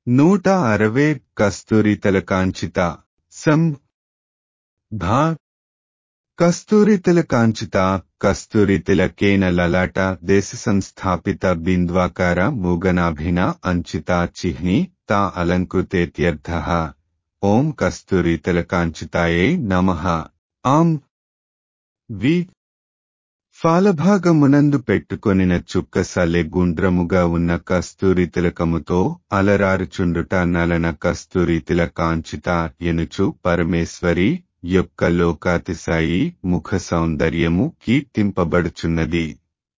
నూట అరవై కస్తూరి తిలకాంచిత సం భా కస్తూరి తిలకాంచిత కస్తూరి తిలకేన లలాట దేశ సంస్థాపిత బింద్వాకార మూగనాభిన అంచిత చిహ్ని తా అలంకృతేత్యర్థ ఓం కస్తూరి తిలకాంచితాయే నమః ఆం వి ఫాలభాగమునందు పెట్టుకొనిన చుక్కసలె గుండ్రముగా ఉన్న కస్తూరి తిలకముతో అలరారుచుండుట నలన కస్తూరి తిలకాంచిత ఎనుచు పరమేశ్వరి యొక్క లోకాతిశాయి ముఖ సౌందర్యము కీర్తింపబడుచున్నది